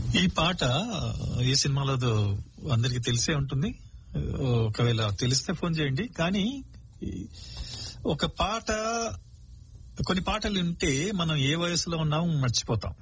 ఈ పాట ఏ సినిమాలో అందరికి తెలిసే ఉంటుంది ఒకవేళ తెలిస్తే ఫోన్ చేయండి కానీ ఈ- ఒక పాట కొన్ని పాటలు ఉంటే మనం ఏ వయసులో ఉన్నామో మర్చిపోతాం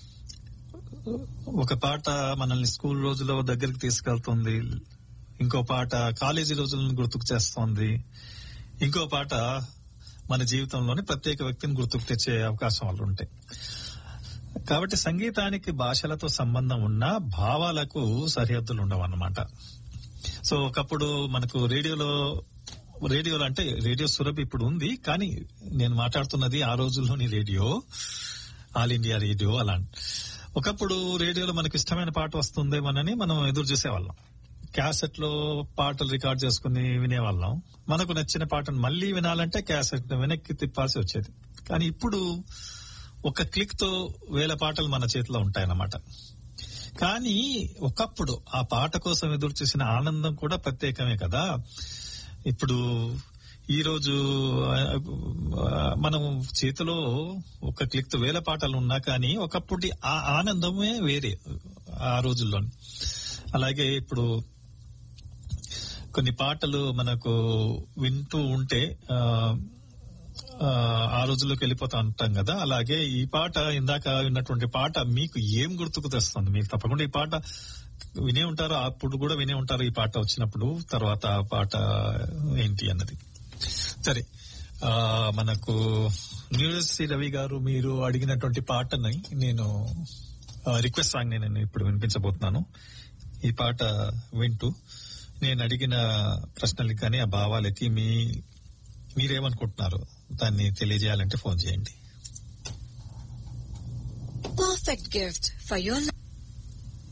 ఒక పాట మనల్ని స్కూల్ రోజులో దగ్గరికి తీసుకెళ్తుంది ఇంకో పాట కాలేజీ రోజులను గుర్తుకు చేస్తోంది ఇంకో పాట మన జీవితంలోని ప్రత్యేక వ్యక్తిని గుర్తుకు తెచ్చే అవకాశాలు ఉంటాయి కాబట్టి సంగీతానికి భాషలతో సంబంధం ఉన్న భావాలకు సరిహద్దులు ఉండవు అన్నమాట సో ఒకప్పుడు మనకు రేడియోలో రేడియోలో అంటే రేడియో సురభి ఇప్పుడు ఉంది కానీ నేను మాట్లాడుతున్నది ఆ రోజుల్లోని రేడియో ఆల్ ఇండియా రేడియో అలా ఒకప్పుడు రేడియోలో మనకి ఇష్టమైన పాట వస్తుందేమోనని మనం ఎదురు చూసేవాళ్ళం క్యాసెట్ లో పాటలు రికార్డ్ చేసుకుని వినేవాళ్ళం మనకు నచ్చిన పాటను మళ్ళీ వినాలంటే క్యాసెట్ వెనక్కి తిప్పాల్సి వచ్చేది కానీ ఇప్పుడు ఒక క్లిక్ తో వేల పాటలు మన చేతిలో ఉంటాయన్నమాట కానీ ఒకప్పుడు ఆ పాట కోసం ఎదురు చూసిన ఆనందం కూడా ప్రత్యేకమే కదా ఇప్పుడు ఈ రోజు ఆ, మనం చేతిలో ఒక క్లిక్ తో వేల పాటలు ఉన్నా కానీ ఒకప్పుడు ఆ ఆనందమే వేరే ఆ రోజుల్లో అలాగే ఇప్పుడు కొన్ని పాటలు మనకు వింటూ ఉంటే ఆ, ఆ, ఆ రోజుల్లోకి వెళ్ళిపోతా ఉంటాం కదా అలాగే ఈ పాట ఇందాక విన్నటువంటి పాట మీకు ఏం గుర్తుకు తెస్తుంది మీకు తప్పకుండా ఈ పాట వినే ఉంటారు అప్పుడు కూడా వినే ఉంటారు ఈ పాట వచ్చినప్పుడు తర్వాత ఆ పాట ఏంటి అన్నది సరే ఆ, మనకు న్యూజెర్సీ రవి గారు మీరు అడిగినటువంటి పాటని నేను రిక్వెస్ట్ సాంగ్ నేను ఇప్పుడు వినిపించబోతున్నాను ఈ పాట వింటూ నేను అడిగిన ప్రశ్నలకి కానీ ఆ భావాలకి మీ మీరేమనుకుంటున్నారు దాన్ని తెలియజేయాలంటే ఫోన్ చేయండి Perfect gift for your